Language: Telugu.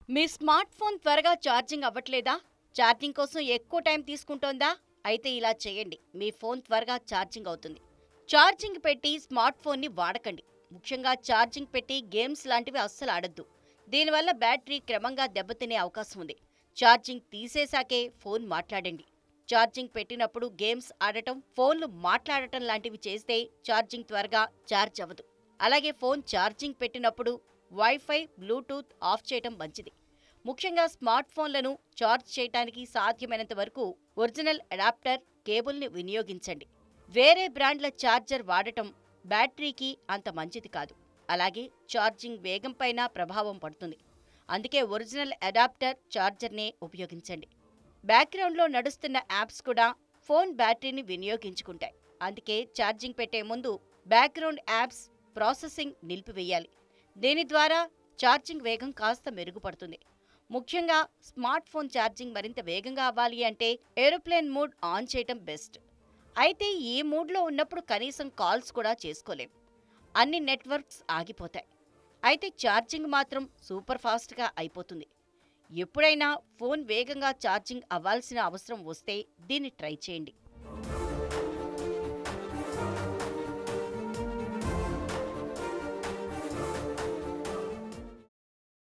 మీ స్మార్ట్ ఫోన్ త్వరగా ఛార్జింగ్ అవ్వట్లేదా ఛార్జింగ్ కోసం ఎక్కువ టైం తీసుకుంటోందా అయితే ఇలా చేయండి మీ ఫోన్ త్వరగా ఛార్జింగ్ అవుతుంది ఛార్జింగ్ పెట్టి స్మార్ట్ ఫోన్ని వాడకండి ముఖ్యంగా ఛార్జింగ్ పెట్టి గేమ్స్ లాంటివి అస్సలు ఆడద్దు దీనివల్ల బ్యాటరీ క్రమంగా దెబ్బతినే అవకాశం ఉంది ఛార్జింగ్ తీసేశాకే ఫోన్ మాట్లాడండి ఛార్జింగ్ పెట్టినప్పుడు గేమ్స్ ఆడటం ఫోన్లు మాట్లాడటం లాంటివి చేస్తే ఛార్జింగ్ త్వరగా ఛార్జ్ అవ్వదు అలాగే ఫోన్ ఛార్జింగ్ పెట్టినప్పుడు వైఫై బ్లూటూత్ ఆఫ్ చేయటం మంచిది ముఖ్యంగా స్మార్ట్ ఫోన్లను ఛార్జ్ చేయడానికి సాధ్యమైనంత వరకు ఒరిజినల్ అడాప్టర్ కేబుల్ని వినియోగించండి వేరే బ్రాండ్ల ఛార్జర్ వాడటం బ్యాటరీకి అంత మంచిది కాదు అలాగే ఛార్జింగ్ వేగం పైన ప్రభావం పడుతుంది అందుకే ఒరిజినల్ అడాప్టర్ ఛార్జర్నే ఉపయోగించండి బ్యాక్గ్రౌండ్లో నడుస్తున్న యాప్స్ కూడా ఫోన్ బ్యాటరీని వినియోగించుకుంటాయి అందుకే ఛార్జింగ్ పెట్టే ముందు బ్యాక్గ్రౌండ్ యాప్స్ ప్రాసెసింగ్ నిలిపివేయాలి దీని ద్వారా ఛార్జింగ్ వేగం కాస్త మెరుగుపడుతుంది ముఖ్యంగా స్మార్ట్ ఫోన్ ఛార్జింగ్ మరింత వేగంగా అవ్వాలి అంటే ఏరోప్లేన్ మోడ్ ఆన్ చేయటం బెస్ట్ అయితే ఈ మూడ్లో ఉన్నప్పుడు కనీసం కాల్స్ కూడా చేసుకోలేం అన్ని నెట్వర్క్స్ ఆగిపోతాయి అయితే ఛార్జింగ్ మాత్రం సూపర్ ఫాస్ట్గా అయిపోతుంది ఎప్పుడైనా ఫోన్ వేగంగా ఛార్జింగ్ అవ్వాల్సిన అవసరం వస్తే దీన్ని ట్రై చేయండి